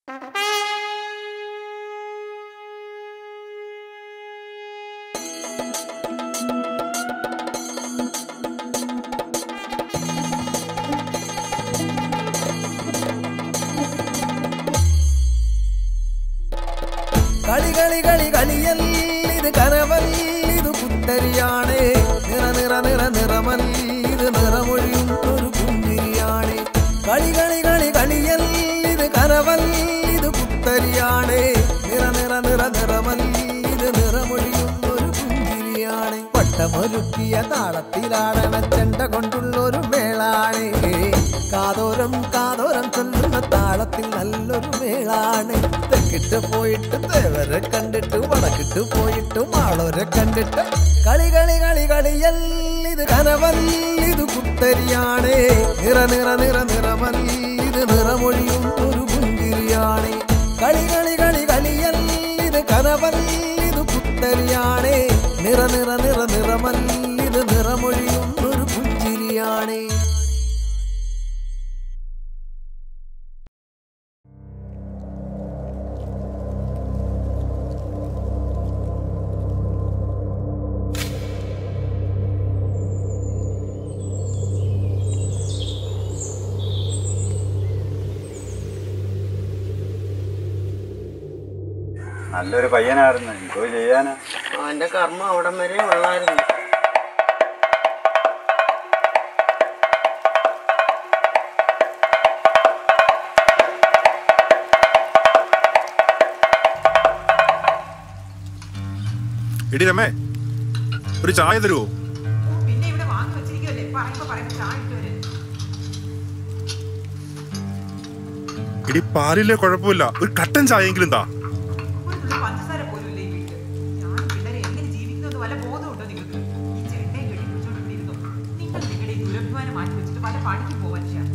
കളി കളി കളി കളിയൽ ഇത് കനവൽ ഇത് പുത്തരിയാണ് നിറ നിറ നിറ നിറമൽ ഇത് നിറമൊഴിയും ഒരു പുഞ്ചിരിയാണ് കളി കളി കളി കളിയൽ ഇത് കനവൽ ഇത് പുത്തരിയാണ് നിറ നിറ നിറ നിറമൽ ഇത് നിറമൊഴിയും ഒരു പുഞ്ചിരിയാണ് വട്ടമൊരുക്കിയ താളത്തിലാടണ ചെണ്ട കൊണ്ടുള്ളൊരു മേളാണ് കാതോരം കാതോരം ചൊല്ലുന്ന താളത്തിൽ നല്ലൊരു മേളാണ് തെക്കിട്ട് പോയിട്ട് തേവരെ കണ്ടിട്ട് വടക്കിട്ട് പോയിട്ട് മാളോരെ കണ്ടിട്ട് കളി കളി കളി കളിയൽ ഇത് കനവൽ ഇത് കുത്തരിയാണ് നിറ നിറ നിറ നിറമൽ ഇത് നിറമൊഴിയും ഒരു പുഞ്ചിരിയാണ് കളി കളി കളി കളിയൽ ഇത് കനവൽ ഇത് പുത്തരിയാണ് നിറ നിറ നിറ നിറമൽ ഇത് നിറമൊഴിയും ഒരു പുഞ്ചിരിയാണ് നല്ലൊരു പയ്യനായിരുന്നു എന്തോ ചെയ്യാനാ അവന്റെ കർമ്മം അവിടം വരെ ഉള്ളായിരുന്നു എടി രമേ ഒരു ചായ തരുമോ പിന്നെ ഇവിടെ വാങ്ങി വെച്ചിരിക്കുമല്ലേ പറയുമ്പോ പറയുമ്പോ ചായ ഇട്ട് വരും എടി പാലിലെ കുഴപ്പമില്ല ഒരു കട്ടൻ ചായയെങ്കിലും താ ഒരു തുള്ളി പഞ്ചസാര പോലും ഇല്ല ഈ വീട്ടിൽ ഞാൻ പിള്ളേരെ എങ്ങനെ ജീവിക്കുന്നു വല്ല ബോധമുണ്ടോ നിങ്ങൾക്ക് ഈ ചെണ്ടയും കെട്ടി പിടിച്ചോണ്ട് ഇവിടെ ഇരുന്നു നിങ്ങൾ നിങ്ങളുടെ ഈ ദുരഭിമാനം മാറ്റി വെച്ചിട്ട് പല പണിക്ക് പോവാൻ ചെയ്യാം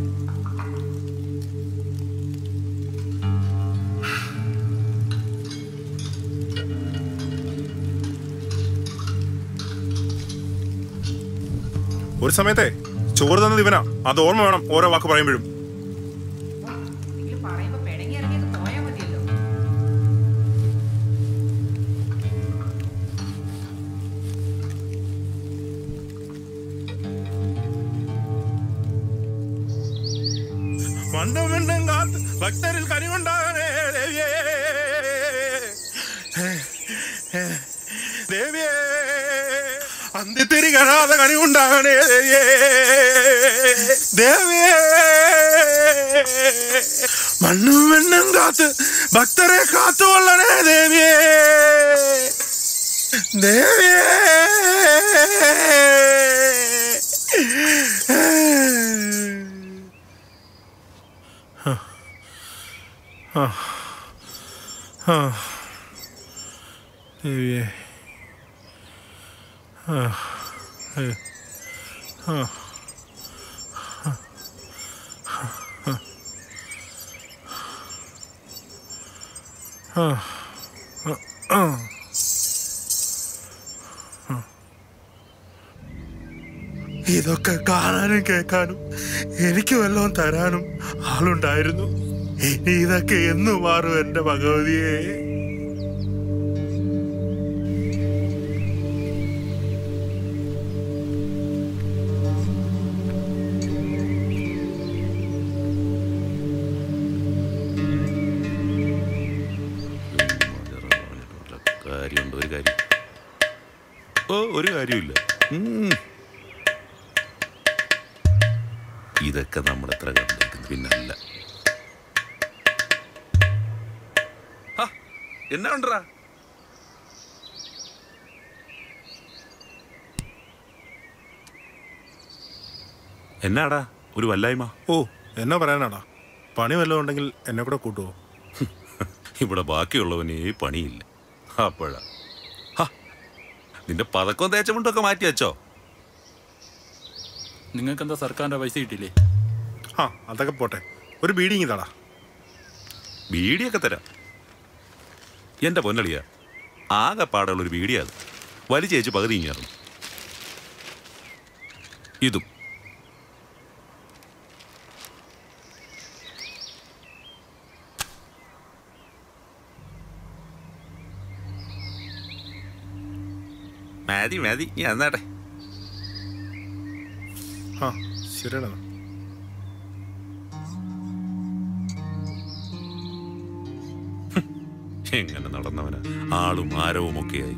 ഒരു സമയത്തെ ചോറ് തന്നത് ഇവനാ അത് ഓർമ്മ വേണം ഓരോ വാക്ക് പറയുമ്പോഴും നിങ്ങൾ പറയുമ്പോ പിണങ്ങി ഇറങ്ങിയത് പോയാൽ മതിയല്ലോ മണ്ണും മിണ്ടും കാത്ത് ഭക്തരിൽ കനിവുണ്ടാകണേ ദേവിയേ ദേവിയേ അന്ത്യത്തിരി കാണാതെ കനിവുണ്ടാകണേ ദേവിയേ ദേവിയേ മണ്ണും മിണ്ണും കാത്ത് ഭക്തരെ കാത്തുകൊള്ളണേ ദേവിയേ ദേവിയേ ദേവിയേ ആ ഏ, ആ ആ ആ ആ ഇതൊക്കെ കാണാനും കേൾക്കാനും എനിക്ക് വല്ലതും തരാനും ആളുണ്ടായിരുന്നു ഇനി ഇതൊക്കെ എന്നു മാറും എന്റെ ഭഗവതിയെ കാര്യമുണ്ട് ഒരു കാര്യം ഓ ഒരു കാര്യമില്ല ഉം. ഇതൊക്കെ നമ്മൾ എത്ര കണ്ടേക്കുന്നു പിന്നല്ല ഹ, എന്നാ ഉണ്ടറാ എന്നാടാ ഒരു വല്ലായ്മ ഓ എന്നാ പറയാനാടാ പണി വല്ലതും ഉണ്ടെങ്കിൽ എന്നെ കൂടെ കൂട്ടുവോ ഇവിടെ ബാക്കിയുള്ളവന് പണിയില്ല അപ്പോഴാ ഹ, നിന്റെ പതക്കവും തേച്ചമുണ്ടൊക്കെ മാറ്റി വെച്ചോ നിങ്ങൾക്ക് എന്താ സർക്കാരിന്റെ പൈസ കിട്ടിയില്ലേ ആ അതൊക്കെ പോട്ടെ ഒരു ബീഡിങ് ഇതാടാ ബീഡിയൊക്കെ തരാം എന്റെ പൊന്നളിയ ആകെ പാടുള്ള ഒരു ബീഡിയാ അത് വലിച്ചേച്ച് പകുതി ഇങ്ങാറും ഇതും മതി മതി നീ എന്നാട്ടെ ആ ശരിയാടാ എങ്ങനെ നടന്നവന് ആളും ആരവും ഒക്കെയായി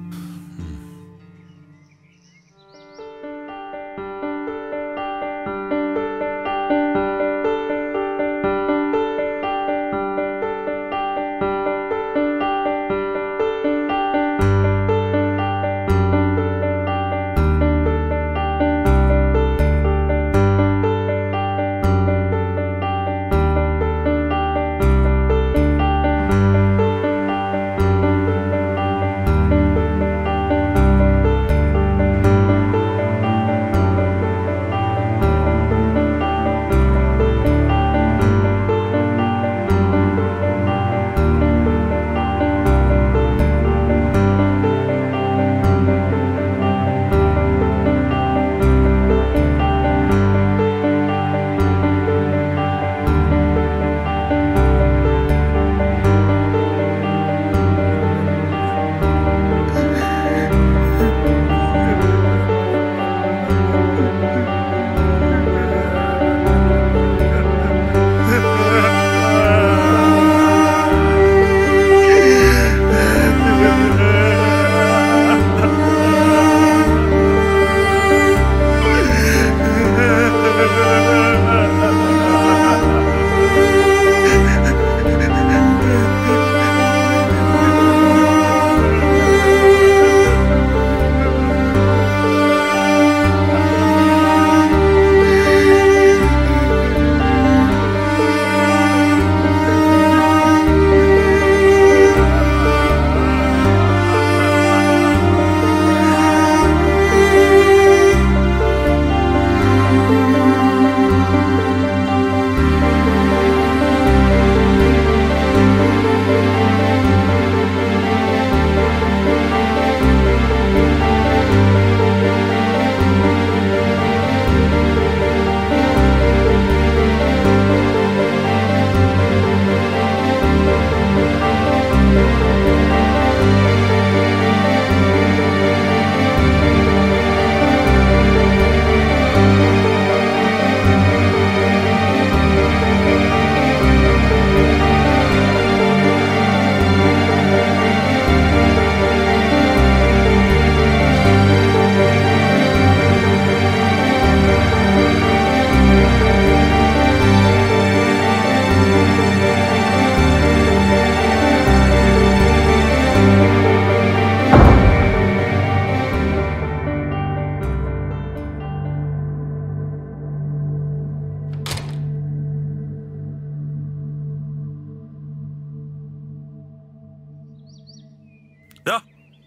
ഡാ.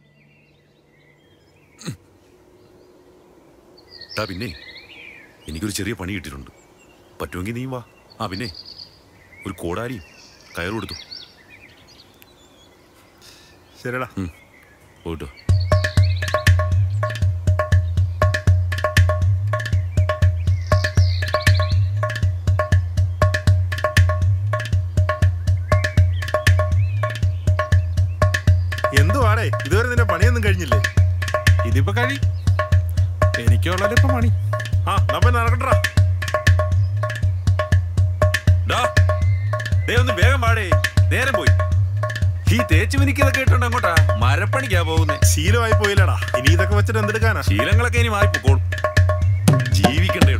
ഡാ പിന്നെ എനിക്കൊരു ചെറിയ പണി കിട്ടിയിട്ടുണ്ട് പറ്റുമെങ്കിൽ നീ വാ ആ പിന്നെ ഒരു കോടാലിയും കയറും കൊടുത്തു ശരിയടാ പോയിട്ടോ എന്തുവാടേ ഇതുവരെ നിന്റെ പണിയൊന്നും കഴിഞ്ഞില്ലേ ഇതിപ്പോ കഴി എനിക്കുള്ളത് ഇപ്പൊ മണി ആ നമ്മ നടക്കട്ടാ ഡാ ദേ ഒന്ന് വേഗം പാടേ നേരം പോയി ഈ തേച്ചു മിനിക്കതൊക്കെ ഇട്ടുണ്ട് അങ്ങോട്ടാ മരപ്പണിക്കാ പോകുന്നേ ശീലമായി പോയില്ലടാ ഇനി ഇതൊക്കെ വെച്ചിട്ട് എന്തെടുക്കാനാ ശീലങ്ങളൊക്കെ ഇനി മാറിപ്പോക്കോളും ജീവിക്കണ്ടേ